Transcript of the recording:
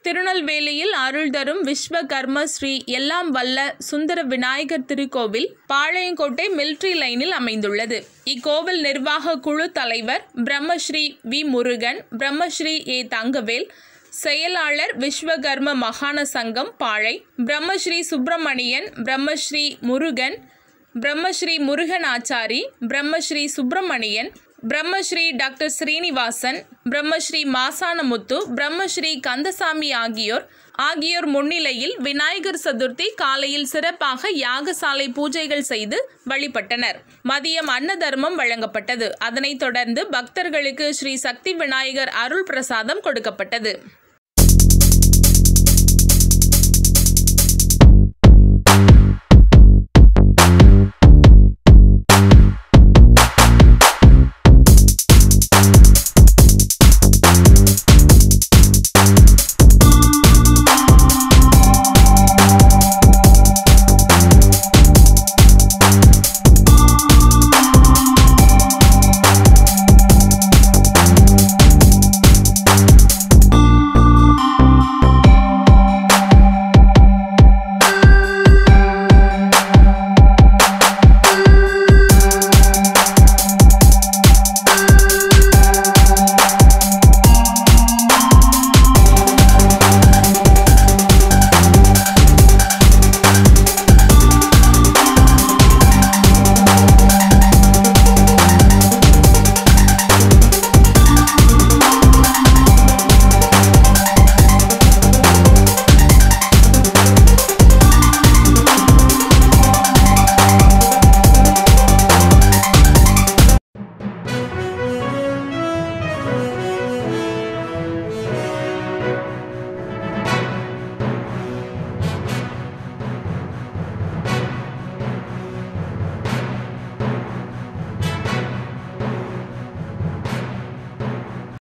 திருநெல்வேலியில் அருள் தரும் விஸ்வகர்ம ஸ்ரீ எல்லாம் வல்ல சுந்தர விநாயகர் திருக்கோவில் பாளையங்கோட்டை மிலிட்ரி லைனில் அமைந்துள்ளது இக்கோவில் நிர்வாக குழு தலைவர் பிரம்மஸ்ரீ வி முருகன் பிரம்மஸ்ரீ ஏ தங்கவேல் செயலாளர் விஸ்வகர்ம மகாண சங்கம் பாழை பிரம்மஸ்ரீ சுப்பிரமணியன் பிரம்மஸ்ரீ முருகன் பிரம்மஸ்ரீ முருகன் ஆச்சாரி பிரம்மஸ்ரீ சுப்பிரமணியன் பிரம்மஸ்ரீ டாக்டர் ஸ்ரீனிவாசன் பிரம்மஸ்ரீ மாசானமுத்து பிரம்மஸ்ரீ கந்தசாமி ஆகியோர் ஆகியோர் முன்னிலையில் விநாயகர் சதுர்த்தி காலையில் சிறப்பாக யாகசாலை பூஜைகள் செய்து வழிபட்டனர் மதியம் அன்ன தர்மம் வழங்கப்பட்டது அதனைத் தொடர்ந்து பக்தர்களுக்கு ஸ்ரீ சக்தி விநாயகர் அருள் பிரசாதம் கொடுக்கப்பட்டது